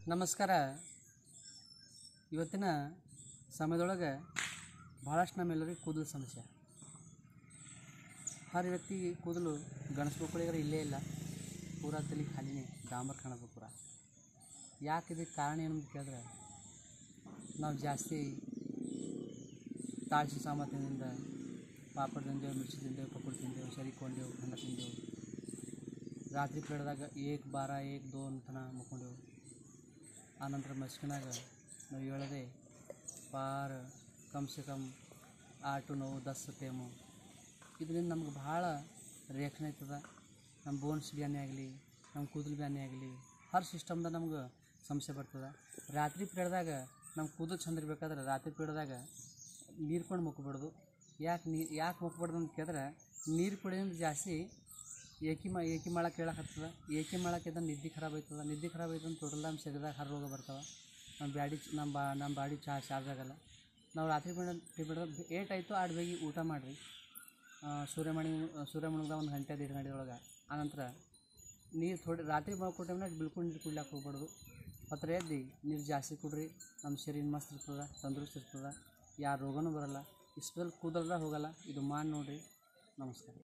ನಮಸ್ಕಾರ ಇವತ್ತಿನ ಸಮಯದೊಳಗೆ ಭಾಳಷ್ಟು ನಮ್ಮೆಲ್ಲರಿಗೂ ಕೂದಲು ಸಮಸ್ಯೆ ಹರ್ ವ್ಯಕ್ತಿ ಕೂದಲು ಗಣಸ ಮಕ್ಕಳಿಗಾರ ಇಲ್ಲೇ ಇಲ್ಲ ಪೂರಾ ತಲೆ ಖಾಲಿನೇ ಡಾಂಬರ್ ಕಾಣೋದು ಪೂರ ಯಾಕೆ ಇದಕ್ಕೆ ಕಾರಣ ಏನು ಅಂತ ಕೇಳಿದ್ರೆ ನಾವು ಜಾಸ್ತಿ ತಾಳ್ಸಿ ಸಾಮರ್ಥ್ಯದಿಂದ ಪಾಪಡ್ ತಿಂದೆವು ಮಿರ್ಚಿ ತಿಂದೆವು ಪಕೋಡಿ ತಿಂದೆವು ಸರಿಕೊಂಡೆವು ಖಂಡ ತಿಂದೆವು ರಾತ್ರಿ ಪೀಡ್ದಾಗ ಏಕ್ ಬಾರ ಏಕ್ ದೋನ್ ತನ ಮುಕ್ಕೊಂಡೆವು ಆನಂತರ ಮಸ್ಕಿನಾಗ ನಾವು ಹೇಳದೆ ಪಾರ ಕಮ್ ಸೆ ಕಮ್ ಆಟು ನೋವು ದಸ್ ಟೇಮು ಇದರಿಂದ ನಮ್ಗೆ ಭಾಳ ರಿಯಾಕ್ಷನ್ ಆಯ್ತದ ನಮ್ಮ ಬೋನ್ಸ್ ಬ್ಯಾನೆ ಆಗಲಿ ನಮ್ಮ ಕೂದಲು ಬ್ಯಾನೆ ಆಗಲಿ ಹರ್ ಸಿಸ್ಟಮ್ದಾಗ ನಮ್ಗೆ ಸಮಸ್ಯೆ ಬರ್ತದೆ ರಾತ್ರಿ ಪೀಡ್ದಾಗ ನಮ್ಮ ಕೂದಲು ಚಂದ ಇರ್ಬೇಕಾದ್ರೆ ರಾತ್ರಿ ಪೀಡ್ದಾಗ ನೀರು ಕೊಂಡು ಮುಕ್ಕೊಬಿಡೋದು ಯಾಕೆ ನೀ ಯಾಕೆ ಮುಕ್ಕೊಬಾರ್ದು ಅಂತ ಕೇಳಿದ್ರೆ ನೀರು ಕುಡಿಯೋದ್ರಿಂದ ಜಾಸ್ತಿ ಏಕಿ ಮಾ ಏಕಿ ಮಾಡಕ್ಕೆ ಹೇಳಕತ್ತದ ಏಕಿ ಮಾಡಕ್ಕೆ ನಿದ್ದೆ ಖರಾಬ್ ಆಯ್ತದ ನಿದ್ದೆ ಖರಾಬ್ ಆಯ್ತು ಟೋಟಲ್ ನಮ್ಮ ಶರೀರದಾಗ ಹರ್ ರೋಗ ಬರ್ತಾವೆ ನಮ್ಮ ಬ್ಯಾಡಿ ನಮ್ಮ ಬಾ ನಮ್ಮ ಬಾಡಿ ಚಾ ಚಾರ್ಜ್ ಆಗಲ್ಲ ನಾವು ರಾತ್ರಿ ಬಿಡ ಬಿಡೋದು ಏಟ್ ಆಯಿತು ಆಡ್ ಬೇಗ ಊಟ ಮಾಡಿರಿ ಸೂರ್ಯಮಣಿ ಸೂರ್ಯಮಣಿಗೆ ಒಂದು ಗಂಟೆ ದೇಡ್ ಗಂಟೆ ಒಳಗೆ ಆನಂತರ ನೀರು ಥೋಡಿ ರಾತ್ರಿ ಮಲ್ಕೋ ಟೈಮ್ನಾಗ ಬಿಳ್ಕೊಂಡು ನೀರು ಕುಡ್ಲಾಕ ಹೋಗ್ಬಾರ್ದು ಹತ್ರ ಎದ್ದು ನೀರು ಜಾಸ್ತಿ ಕುಡ್ರಿ ನಮ್ಮ ಶರೀರ ಮಸ್ತ್ ಇರ್ತದೆ ತಂದರುಸ್ತ್ ಇರ್ತದೆ ಯಾರು ರೋಗನೂ ಬರಲ್ಲ ಇಷ್ಟದಲ್ಲಿ ಕೂದಲೆಲ್ಲ ಹೋಗಲ್ಲ ಇದು ಮಾಡಿ ನೋಡಿರಿ ನಮಸ್ಕಾರ